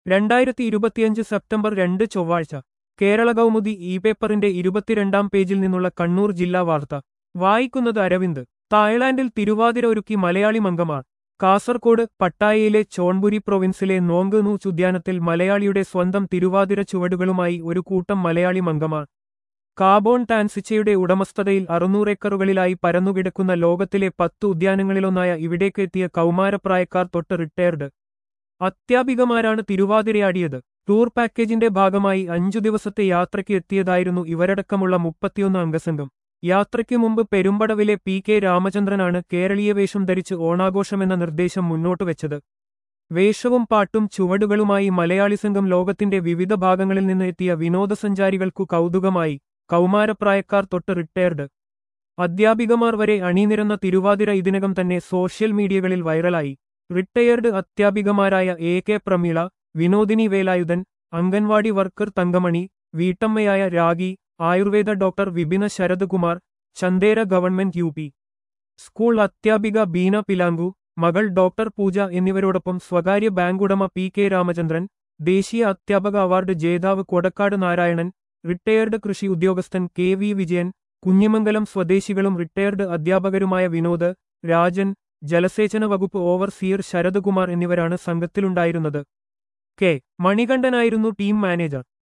രണ്ടായിരത്തി ഇരുപത്തിയഞ്ച് സെപ്റ്റംബർ രണ്ട് ചൊവ്വാഴ്ച കേരള കൗമുദി ഇ പേപ്പറിന്റെ ഇരുപത്തിരണ്ടാം പേജിൽ നിന്നുള്ള കണ്ണൂർ ജില്ലാ വാർത്ത വായിക്കുന്നത് അരവിന്ദ് തായ്ലാന്റിൽ തിരുവാതിര ഒരുക്കി മലയാളി മംഗമാർ കാസർകോട് പട്ടായയിലെ ചോൺപുരി പ്രൊവിൻസിലെ നോങ്കുനൂച്ച് ഉദ്യാനത്തിൽ മലയാളിയുടെ സ്വന്തം തിരുവാതിര ചുവടുകളുമായി ഒരു കൂട്ടം മലയാളി മംഗമാർ കാബോൺ ടാൻസിച്ചയുടെ ഉടമസ്ഥതയിൽ അറുന്നൂറ് ഏക്കറുകളിലായി പരന്നുകിടക്കുന്ന ലോകത്തിലെ പത്ത് ഉദ്യാനങ്ങളിലൊന്നായ ഇവിടേക്ക് എത്തിയ കൗമാരപ്രായക്കാർ തൊട്ട് റിട്ടയർഡ് അത്യാപികമാരാണ് തിരുവാതിരയാടിയത് ടൂർ പാക്കേജിന്റെ ഭാഗമായി അഞ്ചു ദിവസത്തെ യാത്രയ്ക്ക് എത്തിയതായിരുന്നു ഇവരടക്കമുള്ള മുപ്പത്തിയൊന്ന് അംഗസംഘം യാത്രയ്ക്ക് മുമ്പ് പെരുമ്പടവിലെ പി കെ രാമചന്ദ്രനാണ് കേരളീയ വേഷം ധരിച്ച് ഓണാഘോഷമെന്ന നിർദ്ദേശം മുന്നോട്ട് വെച്ചത് വേഷവും പാട്ടും ചുവടുകളുമായി മലയാളി സംഘം ലോകത്തിന്റെ വിവിധ ഭാഗങ്ങളിൽ നിന്ന് എത്തിയ വിനോദസഞ്ചാരികൾക്കു കൗതുകമായി കൗമാരപ്രായക്കാർ തൊട്ട് റിട്ടയർഡ് അധ്യാപികമാർ വരെ അണിനിരന്ന തിരുവാതിര ഇതിനകം തന്നെ സോഷ്യൽ മീഡിയകളിൽ വൈറലായി റിട്ടയർഡ് അധ്യാപികമാരായ A K Prameela Vinodini Velayudhan anganwadi worker Thankamani വീട്ടമ്മയായ Ragi Ayurveda doctor Vipina Sharathkumar Chandera government U P school അധ്യാപിക ബീന പിലാങ്കു മകൾ ഡോക്ടർ പൂജ എന്നിവരോടൊപ്പം സ്വകാര്യ ബാങ്ക് ഉടമ പി കെ രാമചന്ദ്രൻ ദേശീയ അധ്യാപക അവാർഡ് ജേതാവ് കൊടക്കാട് നാരായണൻ റിട്ടയർഡ് കൃഷി ഉദ്യോഗസ്ഥൻ കെ വി വിജയൻ കുഞ്ഞിമംഗലം സ്വദേശികളും റിട്ടയർഡ് അധ്യാപകരുമായ വിനോദ് രാജൻ ജലസേചന വകുപ്പ് ഓവർസിയർ ശരദ്കുമാർ എന്നിവരാണ് സംഘത്തിലുണ്ടായിരുന്നത് കെ മണികണ്ഠനായിരുന്നു ടീം മാനേജർ